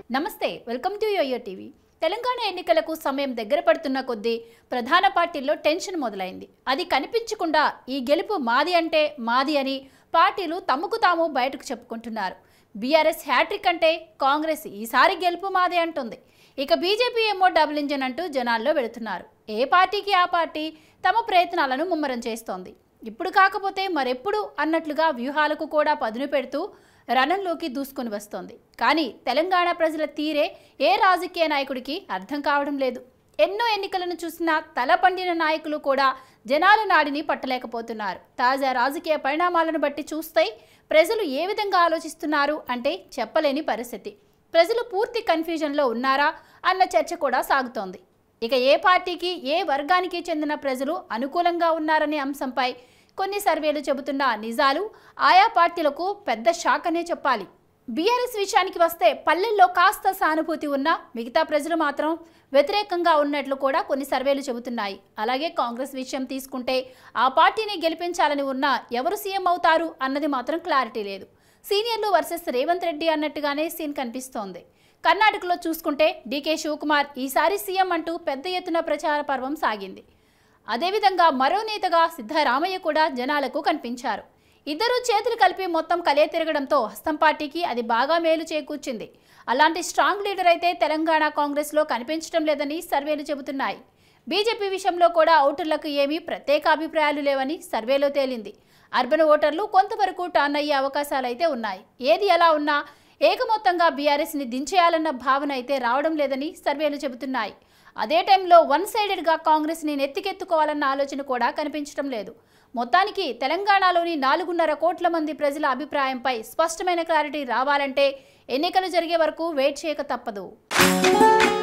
నమస్తే welcome to YOYO TV Telangana ఎన్నికలకు సమయం దగ్గర పడుతున్న కొద్దీ ప్రధాన పార్టీల్లో టెన్షన్ మొదలైంది అది కనిపించకుండా ఈ గెలుపు మాది అంటే మాది అని పార్టీలు తమకు తాము బయటకు చెప్పుకుంటున్నారు బీఆర్ఎస్ హ్యాట్రిక్ అంటే కాంగ్రెస్ ఈసారి గెలుపు మాది అంటుంది ఇక బీజేపీ ఏమో డబుల్ ఇంజన్ అంటూ జనాల్లో వెళుతున్నారు ఏ పార్టీకి ఆ పార్టీ తమ ప్రయత్నాలను ముమ్మరం చేస్తోంది ఇప్పుడు కాకపోతే మరెప్పుడు అన్నట్లుగా వ్యూహాలకు కూడా పదును పెడుతూ రణంలోకి దూసుకొని వస్తోంది కానీ తెలంగాణ ప్రజల తీరే ఏ రాజకీయ నాయకుడికి అర్థం కావడం లేదు ఎన్నో ఎన్నికలను చూసిన తల పండిన నాయకులు కూడా జనాల నాడిని పట్టలేకపోతున్నారు తాజా రాజకీయ పరిణామాలను బట్టి చూస్తే ప్రజలు ఏ విధంగా ఆలోచిస్తున్నారు అంటే చెప్పలేని పరిస్థితి ప్రజలు పూర్తి కన్ఫ్యూజన్లో ఉన్నారా అన్న చర్చ కూడా సాగుతోంది ఇక ఏ పార్టీకి ఏ వర్గానికి చెందిన ప్రజలు అనుకూలంగా ఉన్నారనే అంశంపై కొన్ని సర్వేలు చెబుతున్న నిజాలు ఆయా పార్టీలకు పెద్ద షాక్ అనే చెప్పాలి బీఆర్ఎస్ విషయానికి వస్తే పల్లెల్లో కాస్త సానుభూతి ఉన్న మిగతా ప్రజలు మాత్రం వ్యతిరేకంగా ఉన్నట్లు కూడా కొన్ని సర్వేలు చెబుతున్నాయి అలాగే కాంగ్రెస్ విషయం తీసుకుంటే ఆ పార్టీని గెలిపించాలని ఉన్నా ఎవరు సీఎం అవుతారు అన్నది మాత్రం క్లారిటీ లేదు సీనియర్లు వర్సెస్ రేవంత్ రెడ్డి అన్నట్టుగానే సీన్ కనిపిస్తోంది కర్ణాటకలో చూసుకుంటే డీకే శివకుమార్ ఈసారి సీఎం అంటూ పెద్ద ఎత్తున ప్రచార పర్వం సాగింది అదేవిధంగా మరో నేతగా సిద్ధరామయ్య కూడా జనాలకు కనిపించారు ఇద్దరు చేతులు కలిపి మొత్తం కలే తిరగడంతో హస్తం పార్టీకి అది బాగా మేలు చేకూర్చింది అలాంటి స్ట్రాంగ్ లీడర్ అయితే తెలంగాణ కాంగ్రెస్లో కనిపించడం లేదని సర్వేలు చెబుతున్నాయి బీజేపీ విషయంలో కూడా ఓటర్లకు ఏమీ ప్రత్యేక అభిప్రాయాలు లేవని సర్వేలో తేలింది అర్బన్ ఓటర్లు కొంతవరకు టర్న్ అయ్యే అవకాశాలైతే ఉన్నాయి ఏది ఎలా ఉన్నా ఏకమొత్తంగా బీఆర్ఎస్ని దించేయాలన్న భావన అయితే రావడం లేదని సర్వేలు చెబుతున్నాయి అదే టైంలో వన్ సైడెడ్గా కాంగ్రెస్ని నెత్తికెత్తుకోవాలన్న ఆలోచన కూడా కనిపించడం లేదు మొత్తానికి తెలంగాణలోని నాలుగున్నర కోట్ల మంది ప్రజల అభిప్రాయంపై స్పష్టమైన క్లారిటీ రావాలంటే ఎన్నికలు జరిగే వరకు వెయిట్ చేయక తప్పదు